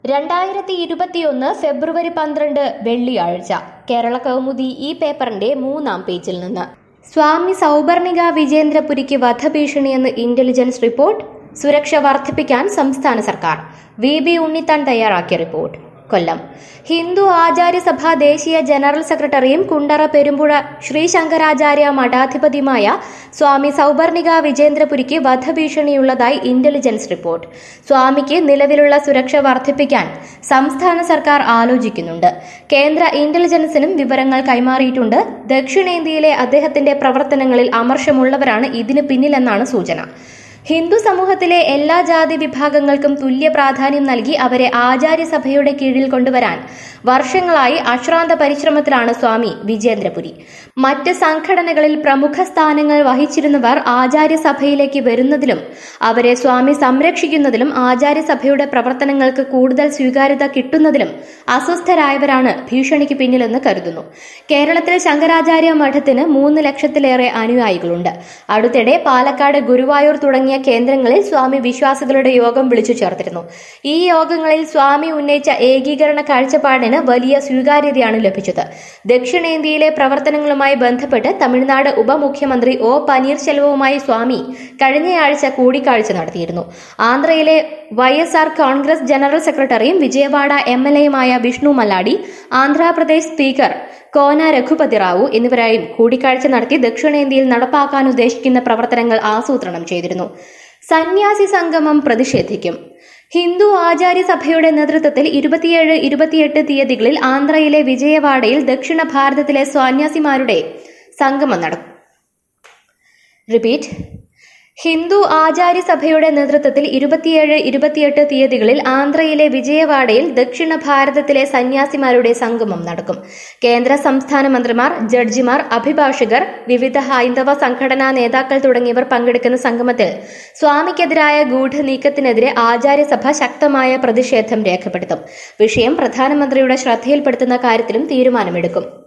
രണ്ടായിരത്തി ഇരുപത്തിയൊന്ന് ഫെബ്രുവരി പന്ത്രണ്ട് വെള്ളിയാഴ്ച കേരള കൗമുദി ഈ പേപ്പറിന്റെ മൂന്നാം പേജിൽ നിന്ന് സ്വാമി സൗപർണിക വിജേന്ദ്രപുരിക്ക് വധഭീഷണിയെന്ന് ഇന്റലിജൻസ് റിപ്പോർട്ട് സുരക്ഷ വർദ്ധിപ്പിക്കാൻ സംസ്ഥാന സർക്കാർ വി ബി ഉണ്ണിത്താൻ തയ്യാറാക്കിയ റിപ്പോർട്ട് കൊല്ലം ഹിന്ദു ആചാര്യസഭ ദേശീയ ജനറൽ സെക്രട്ടറിയും കുണ്ടറ പെരുമ്പുഴ ശ്രീ ശങ്കരാചാര്യ മഠാധിപതിയുമായ സ്വാമി സൗപർണിക വിജേന്ദ്രപുരിക്ക് വധഭീഷണിയുള്ളതായി ഇന്റലിജൻസ് റിപ്പോർട്ട് സ്വാമിക്ക് നിലവിലുള്ള സുരക്ഷ വർദ്ധിപ്പിക്കാൻ സംസ്ഥാന സർക്കാർ ആലോചിക്കുന്നുണ്ട് കേന്ദ്ര ഇന്റലിജൻസിനും വിവരങ്ങൾ കൈമാറിയിട്ടുണ്ട് ദക്ഷിണേന്ത്യയിലെ അദ്ദേഹത്തിന്റെ പ്രവർത്തനങ്ങളിൽ അമർഷമുള്ളവരാണ് ഇതിന് പിന്നിലെന്നാണ് സൂചന ഹിന്ദു സമൂഹത്തിലെ എല്ലാ ജാതി വിഭാഗങ്ങൾക്കും തുല്യ പ്രാധാന്യം നൽകി അവരെ ആചാര്യസഭയുടെ കീഴിൽ കൊണ്ടുവരാൻ വർഷങ്ങളായി അശ്രാന്ത പരിശ്രമത്തിലാണ് സ്വാമി വിജേന്ദ്രപുരി മറ്റ് സംഘടനകളിൽ പ്രമുഖ സ്ഥാനങ്ങൾ വഹിച്ചിരുന്നവർ ആചാര്യസഭയിലേക്ക് വരുന്നതിലും അവരെ സ്വാമി സംരക്ഷിക്കുന്നതിലും ആചാര്യസഭയുടെ പ്രവർത്തനങ്ങൾക്ക് കൂടുതൽ സ്വീകാര്യത കിട്ടുന്നതിലും അസ്വസ്ഥരായവരാണ് ഭീഷണിക്ക് പിന്നിലെന്ന് കരുതുന്നു കേരളത്തിൽ ശങ്കരാചാര്യ മഠത്തിന് മൂന്ന് ലക്ഷത്തിലേറെ അനുയായികളുണ്ട് അടുത്തിടെ പാലക്കാട് ഗുരുവായൂർ തുടങ്ങിയ കേന്ദ്രങ്ങളിൽ സ്വാമി വിശ്വാസികളുടെ യോഗം വിളിച്ചു ചേർത്തിരുന്നു ഈ യോഗങ്ങളിൽ സ്വാമി ഉന്നയിച്ച ഏകീകരണ കാഴ്ചപ്പാടിന് വലിയ സ്വീകാര്യതയാണ് ലഭിച്ചത് ദക്ഷിണേന്ത്യയിലെ പ്രവർത്തനങ്ങളുമായി ബന്ധപ്പെട്ട് തമിഴ്നാട് ഉപമുഖ്യമന്ത്രി ഒ പനീർശെൽവവുമായി സ്വാമി കഴിഞ്ഞയാഴ്ച കൂടിക്കാഴ്ച നടത്തിയിരുന്നു ആന്ധ്രയിലെ Y S R Congress general സെക്രട്ടറിയും വിജയവാഡ എം എൽ എയുമായ വിഷ്ണു മല്ലാഡി ആന്ധ്രാപ്രദേശ് സ്പീക്കർ കോന രഘുപതി റാവു എന്നിവരായും കൂടിക്കാഴ്ച നടത്തി ദക്ഷിണേന്ത്യയിൽ നടപ്പാക്കാൻ ഉദ്ദേശിക്കുന്ന പ്രവർത്തനങ്ങൾ ആസൂത്രണം ചെയ്തിരുന്നു സന്യാസി സംഗമം പ്രതിഷേധിക്കും ഹിന്ദു ആചാര്യസഭയുടെ നേതൃത്വത്തിൽ ഇരുപത്തിയേഴ് ഇരുപത്തിയെട്ട് തീയതികളിൽ ആന്ധ്രയിലെ വിജയവാഡയിൽ ദക്ഷിണ ഭാരതത്തിലെ സന്യാസിമാരുടെ സംഗമം നടക്കും റിപ്പീറ്റ് ഹിന്ദു ആചാര്യസഭയുടെ നേതൃത്വത്തിൽ ഇരുപത്തിയേഴ് ഇരുപത്തിയെട്ട് തീയതികളിൽ ആന്ധ്രയിലെ വിജയവാഡയിൽ ദക്ഷിണ ഭാരതത്തിലെ സന്യാസിമാരുടെ സംഗമം നടക്കും കേന്ദ്ര സംസ്ഥാന മന്ത്രിമാർ ജഡ്ജിമാർ അഭിഭാഷകർ വിവിധ ഹൈന്ദവ സംഘടനാ നേതാക്കൾ തുടങ്ങിയവർ പങ്കെടുക്കുന്ന സംഗമത്തിൽ സ്വാമിക്കെതിരായ ഗൂഢനീക്കത്തിനെതിരെ ആചാര്യസഭ ശക്തമായ പ്രതിഷേധം രേഖപ്പെടുത്തും വിഷയം പ്രധാനമന്ത്രിയുടെ ശ്രദ്ധയിൽപ്പെടുത്തുന്ന കാര്യത്തിലും തീരുമാനമെടുക്കും